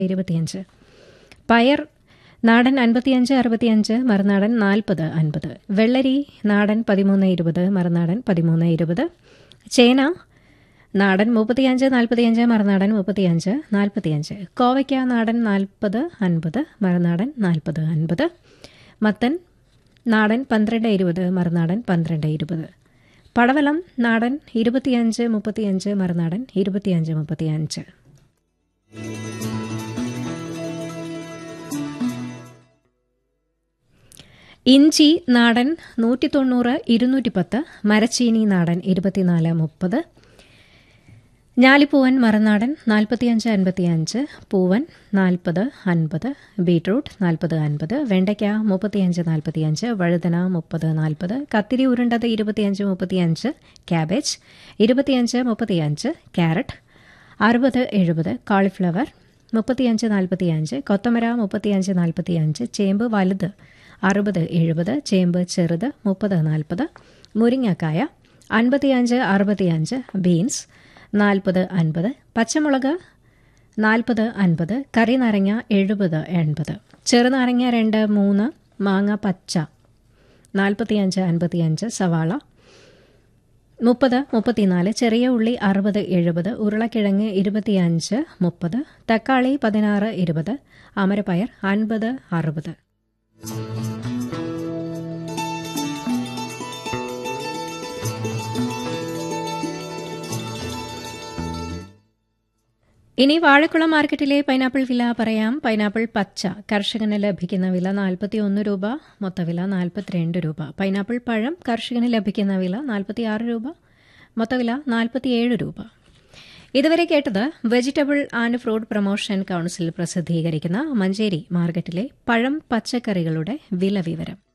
ഇരുപത്തിയഞ്ച് പയർ നാടൻ അൻപത്തിയഞ്ച് അറുപത്തിയഞ്ച് മറുനാടൻ നാൽപ്പത് അൻപത് വെള്ളരി നാടൻ പതിമൂന്ന് ഇരുപത് മറുനാടൻ പതിമൂന്ന് ഇരുപത് ചേന നാടൻ മുപ്പത്തിയഞ്ച് നാൽപ്പത്തിയഞ്ച് മറുനാടൻ മുപ്പത്തിയഞ്ച് നാൽപ്പത്തിയഞ്ച് കോവയ്ക്ക നാടൻ നാൽപ്പത് അൻപത് മറുനാടൻ നാൽപ്പത് അൻപത് മത്തൻ നാടൻ പന്ത്രണ്ട് ഇരുപത് മറുനാടൻ പന്ത്രണ്ട് ഇരുപത് പടവലം നാടൻ ഇരുപത്തിയഞ്ച് മുപ്പത്തിയഞ്ച് മറുനാടൻ ഇരുപത്തിയഞ്ച് മുപ്പത്തിയഞ്ച് ഇഞ്ചി നാടൻ നൂറ്റി തൊണ്ണൂറ് ഇരുന്നൂറ്റി പത്ത് മരച്ചീനി നാടൻ ഇരുപത്തിനാല് മുപ്പത് ഞാലിപ്പൂവൻ മറുനാടൻ നാൽപ്പത്തിയഞ്ച് അൻപത്തിയഞ്ച് പൂവൻ നാൽപ്പത് അൻപത് ബീട്രൂട്ട് നാൽപ്പത് അൻപത് വെണ്ടയ്ക്ക മുപ്പത്തിയഞ്ച് നാൽപ്പത്തിയഞ്ച് വഴുതന മുപ്പത് നാൽപ്പത് കത്തിരി ഉരുണ്ടത് ഇരുപത്തിയഞ്ച് മുപ്പത്തിയഞ്ച് ക്യാബേജ് ഇരുപത്തിയഞ്ച് മുപ്പത്തിയഞ്ച് ക്യാരറ്റ് അറുപത് എഴുപത് കാളിഫ്ലവർ മുപ്പത്തിയഞ്ച് നാൽപ്പത്തിയഞ്ച് കൊത്തമര മുപ്പത്തിയഞ്ച് നാൽപ്പത്തിയഞ്ച് ചേമ്പ് വലുത് അറുപത് എഴുപത് ചേമ്പ് ചെറുത് മുപ്പത് നാൽപ്പത് മുരിങ്ങക്കായ അൻപത്തിയഞ്ച് അറുപത്തിയഞ്ച് ബീൻസ് നാൽപ്പത് അൻപത് പച്ചമുളക് നാൽപ്പത് അൻപത് കറി നാരങ്ങ എഴുപത് എൺപത് ചെറുനാരങ്ങ രണ്ട് മൂന്ന് മാങ്ങ പച്ച നാൽപ്പത്തിയഞ്ച് അൻപത്തിയഞ്ച് സവാള മുപ്പത് മുപ്പത്തിനാല് ചെറിയ ഉള്ളി അറുപത് എഴുപത് ഉരുളക്കിഴങ്ങ് ഇരുപത്തിയഞ്ച് മുപ്പത് തക്കാളി പതിനാറ് ഇരുപത് അമരപ്പയർ അൻപത് അറുപത് ഇനി വാഴക്കുളം മാർക്കറ്റിലെ പൈനാപ്പിൾ വില പറയാം പൈനാപ്പിൾ പച്ച കർഷകന് ലഭിക്കുന്ന വില നാൽപ്പത്തി ഒന്ന് രൂപ മൊത്തവില നാൽപ്പത്തിരണ്ട് രൂപ പൈനാപ്പിൾ പഴം കർഷകന് ലഭിക്കുന്ന വില നാൽപ്പത്തിയാറ് രൂപ മൊത്തവില നാൽപ്പത്തിയേഴ് രൂപ ഇതുവരെ കേട്ടത് vegetable and fruit promotion council പ്രസിദ്ധീകരിക്കുന്ന മഞ്ചേരി മാർക്കറ്റിലെ പഴം പച്ചക്കറികളുടെ വില വിവരം